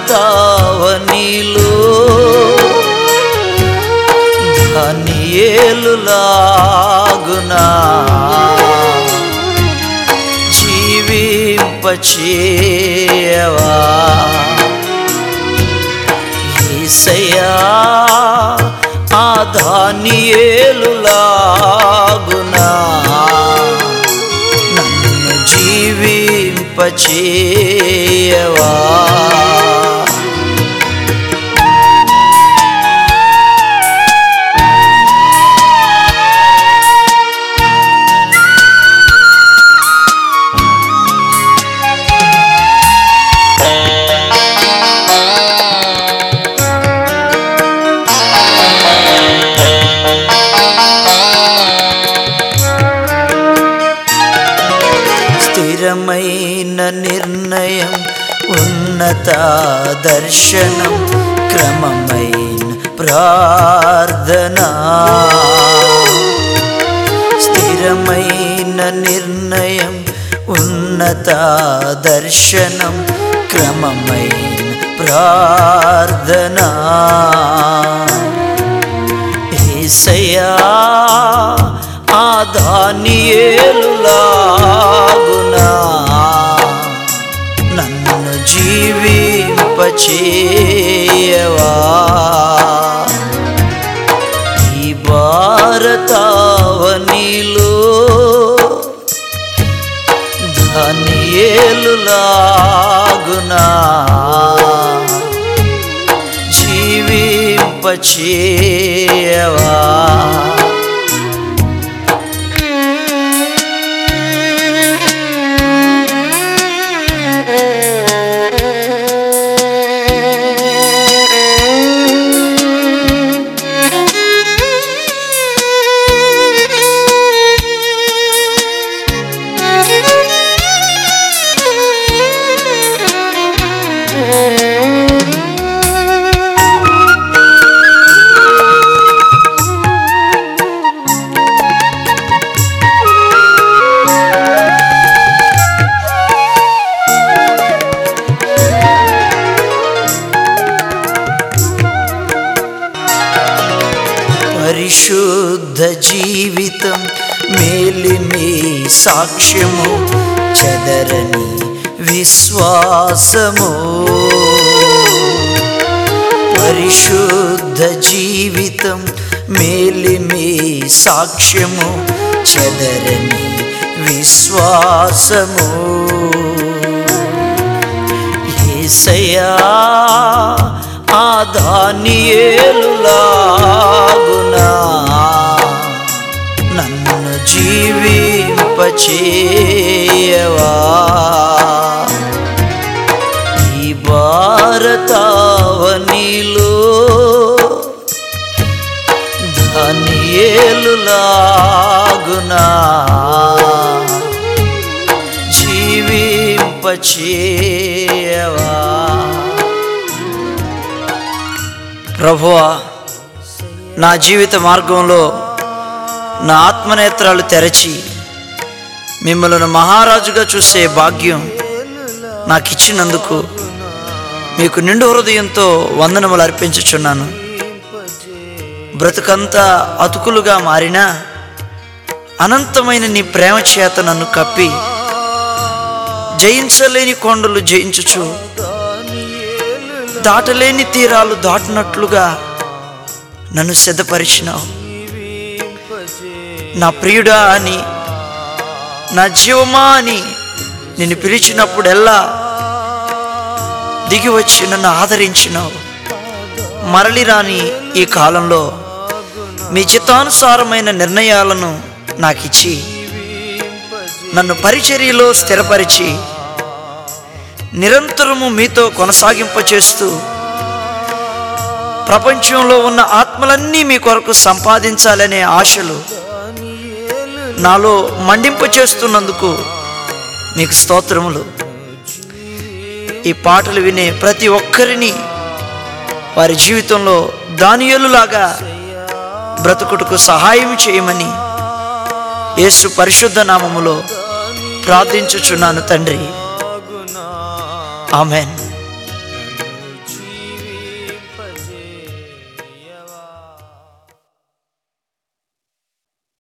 భారతావనిలో ధనియేలులాగునా జీవింపచేయవా ఏసయ్యా ఆ ధాన్యేలులాగునా నన్ను జీవింపచేయవా స్థిరమైన నిర్ణయం ఉన్నత దర్శనం క్రమమైన ప్రార్థన స్థిరమైన నిర్ణయం ఉన్నత దర్శనం క్రమమైన ప్రార్థన ఏసయ్యా ఆ దానియేలులాగునా నన్ను జీవింపచేయవా ఈ భారతావనిలో ధనియేలులాగునా జీవింపచేయవా పరిశుద్ధ జీవితం మేలిమి సాక్ష్యము చెదరని విశ్వాసము పరిశుద్ధ జీవితం మేలిమి సాక్ష్యము చెదరని విశ్వాసము ఏసయ్యా ఆ దానియేలులాగునా నన్ను జీవింపచేయవా ఈ భారతావనిలో ధనియేలులాగునా జీవింపచేయవా ప్రభువా నా జీవిత మార్గంలో నా ఆత్మనేత్రాలు తెరచి మిమ్మల్ని మహారాజుగా చూసే భాగ్యం నాకు ఇచ్చినందుకు మీకు నిండు హృదయంతో వందనములు అర్పించుచున్నాను బ్రతుకంతా అతుకులుగా మారినా అనంతమైన నీ ప్రేమ చేత నన్ను కప్పి జయించలేని కొండలు జయించుచు దాటలేని తీరాలు దాటినట్లుగా నన్ను సిద్ధపరిచినావు నా ప్రియుడా అని నా జీవమా అని నిన్ను పిలిచినప్పుడెల్లా దిగి వచ్చి నన్ను ఆదరించినావు మరలి రాని ఈ కాలంలో మీ చిత్తానుసారమైన నిర్ణయాలను నాకు ఇచ్చి నన్ను పరిచర్యలో స్థిరపరిచి నిరంతరము మీతో కొనసాగింపచేస్తూ ప్రపంచంలో ఉన్న ఆత్మలన్నీ మీ కొరకు సంపాదించాలనే ఆశలు నాలో మండింపచేస్తున్నందుకు మీకు స్తోత్రములు ఈ పాటలు వినే ప్రతి ఒక్కరిని వారి జీవితంలో దానియలులాగా బ్రతుకుటకు సహాయం చేయమని యేసు పరిశుద్ధ నామములో ప్రార్థించుచున్నాను తండ్రి ఆమెన్